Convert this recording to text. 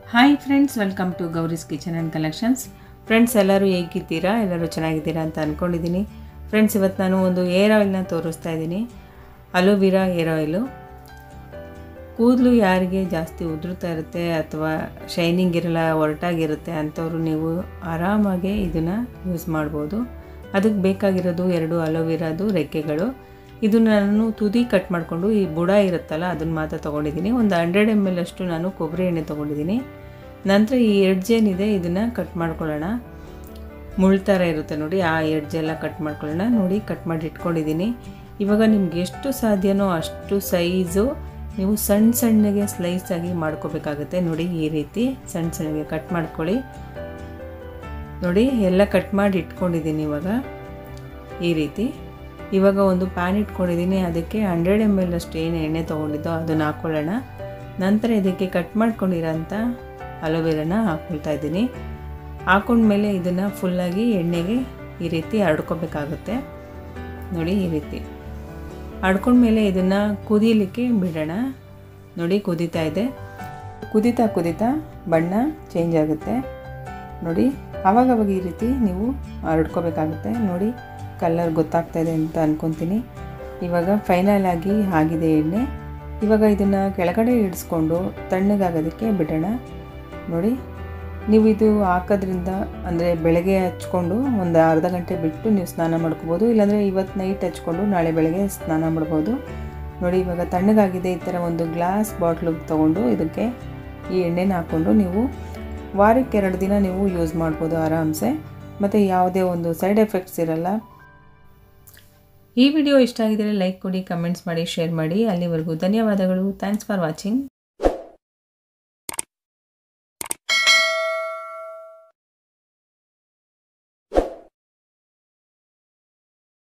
hi friends welcome to Gauri's kitchen and collections friends ಎಲ್ಲರೂ ಹೇಗಿದ್ದೀರಾ ಎಲ್ಲರೂ ಚೆನ್ನಾಗಿದ್ದೀರಾ ಅಂತ ಅಂದ್ಕೊಂಡಿದ್ದೀನಿ ಫ್ರೆಂಡ್ಸ್ ಇವತ್ತು ನಾನು ಒಂದು ಏರ್ ಆಯಿಲ್ನ ತೋರಿಸ್ತಾ ಇದ್ದೀನಿ ಅಲೋವಿರಾ ಏರ್ ಆಯಿಲು ಕೂದಲು ಯಾರಿಗೆ ಜಾಸ್ತಿ ಉದುರುತ್ತಾ ಇರುತ್ತೆ ಅಥವಾ ಶೈನಿಂಗ್ ಇರಲ್ಲ ಒರಟಾಗಿರುತ್ತೆ ಅಂಥವ್ರು ನೀವು ಆರಾಮಾಗಿ ಇದನ್ನು ಯೂಸ್ ಮಾಡ್ಬೋದು ಅದಕ್ಕೆ ಬೇಕಾಗಿರೋದು ಎರಡು ಅಲೋವಿರಾದು ರೆಕ್ಕೆಗಳು ಇದು ನಾನು ತುದಿ ಕಟ್ ಮಾಡಿಕೊಂಡು ಈ ಬುಡ ಇರುತ್ತಲ್ಲ ಅದನ್ನು ಮಾತ್ರ ತೊಗೊಂಡಿದ್ದೀನಿ ಒಂದು ಹಂಡ್ರೆಡ್ ಎಮ್ ಎಲ್ ಅಷ್ಟು ನಾನು ಕೊಬ್ಬರಿ ಎಣ್ಣೆ ತೊಗೊಂಡಿದ್ದೀನಿ ನಂತರ ಈ ಎಡ್ಜ್ ಏನಿದೆ ಇದನ್ನು ಕಟ್ ಮಾಡ್ಕೊಳ್ಳೋಣ ಮುಳ್ಳು ಥರ ಇರುತ್ತೆ ನೋಡಿ ಆ ಎಡ್ಜೆಲ್ಲ ಕಟ್ ಮಾಡ್ಕೊಳ್ಳೋಣ ನೋಡಿ ಕಟ್ ಮಾಡಿ ಇಟ್ಕೊಂಡಿದ್ದೀನಿ ಇವಾಗ ನಿಮ್ಗೆ ಎಷ್ಟು ಸಾಧ್ಯನೋ ಅಷ್ಟು ಸೈಜು ನೀವು ಸಣ್ಣ ಸಣ್ಣಗೆ ಸ್ಲೈಸ್ ಆಗಿ ಮಾಡ್ಕೋಬೇಕಾಗುತ್ತೆ ನೋಡಿ ಈ ರೀತಿ ಸಣ್ಣ ಸಣ್ಣಗೆ ಕಟ್ ಮಾಡ್ಕೊಳ್ಳಿ ನೋಡಿ ಎಲ್ಲ ಕಟ್ ಮಾಡಿ ಇಟ್ಕೊಂಡಿದ್ದೀನಿ ಇವಾಗ ಈ ರೀತಿ ಇವಾಗ ಒಂದು ಪ್ಯಾನ್ ಇಟ್ಕೊಂಡಿದ್ದೀನಿ ಅದಕ್ಕೆ ಹಂಡ್ರೆಡ್ ಎಮ್ ಎಲ್ ಅಷ್ಟು ಏನು ಎಣ್ಣೆ ತೊಗೊಂಡಿದ್ದೋ ಅದನ್ನು ಹಾಕ್ಕೊಳ್ಳೋಣ ನಂತರ ಇದಕ್ಕೆ ಕಟ್ ಮಾಡ್ಕೊಂಡಿರೋಂಥ ಅಲೋವೆರಾನ ಹಾಕ್ಕೊಳ್ತಾ ಇದ್ದೀನಿ ಹಾಕೊಂಡ್ಮೇಲೆ ಇದನ್ನು ಫುಲ್ಲಾಗಿ ಎಣ್ಣೆಗೆ ಈ ರೀತಿ ಹರಡ್ಕೋಬೇಕಾಗುತ್ತೆ ನೋಡಿ ಈ ರೀತಿ ಹಡ್ಕೊಂಡ್ಮೇಲೆ ಇದನ್ನು ಕುದೀಲಿಕ್ಕೆ ಬಿಡೋಣ ನೋಡಿ ಕುದೀತಾ ಇದೆ ಕುದೀತಾ ಕುದೀತಾ ಬಣ್ಣ ಚೇಂಜ್ ಆಗುತ್ತೆ ನೋಡಿ ಆವಾಗವಾಗ ಈ ರೀತಿ ನೀವು ಹರಡ್ಕೋಬೇಕಾಗುತ್ತೆ ನೋಡಿ ಕಲರ್ ಗೊತ್ತಾಗ್ತಾ ಇದೆ ಅಂತ ಅಂದ್ಕೊತೀನಿ ಇವಾಗ ಫೈನಲ್ ಆಗಿ ಆಗಿದೆ ಎಣ್ಣೆ ಇವಾಗ ಇದನ್ನು ಕೆಳಗಡೆ ಇಡಿಸ್ಕೊಂಡು ತಣ್ಣಗಾಗೋದಕ್ಕೆ ಬಿಡೋಣ ನೋಡಿ ನೀವು ಇದು ಹಾಕೋದ್ರಿಂದ ಅಂದರೆ ಬೆಳಗ್ಗೆ ಹಚ್ಕೊಂಡು ಒಂದು ಅರ್ಧ ಗಂಟೆ ಬಿಟ್ಟು ನೀವು ಸ್ನಾನ ಮಾಡ್ಕೋಬೋದು ಇಲ್ಲಾಂದರೆ ಇವತ್ತು ನೈಟ್ ಹಚ್ಕೊಂಡು ನಾಳೆ ಬೆಳಗ್ಗೆ ಸ್ನಾನ ಮಾಡ್ಬೋದು ನೋಡಿ ಇವಾಗ ತಣ್ಣಗಾಗಿದೆ ಈ ಥರ ಒಂದು ಗ್ಲಾಸ್ ಬಾಟ್ಲಿಗೆ ತೊಗೊಂಡು ಇದಕ್ಕೆ ಈ ಎಣ್ಣೆನ ಹಾಕ್ಕೊಂಡು ನೀವು ವಾರಕ್ಕೆ ಎರಡು ದಿನ ನೀವು ಯೂಸ್ ಮಾಡ್ಬೋದು ಆರಾಮ್ಸೆ ಮತ್ತು ಯಾವುದೇ ಒಂದು ಸೈಡ್ ಎಫೆಕ್ಟ್ಸ್ ಇರಲ್ಲ ಈ ವಿಡಿಯೋ ಇಷ್ಟ ಆಗಿದರೆ ಲೈಕ್ ಕೊಡಿ ಕಮೆಂಟ್ಸ್ ಮಾಡಿ ಶೇರ್ ಮಾಡಿ ಅಲ್ಲಿವರೆಗೂ ಧನ್ಯವಾದಗಳು ಥ್ಯಾಂಕ್ಸ್ ಫಾರ್ ವಾಚಿಂಗ್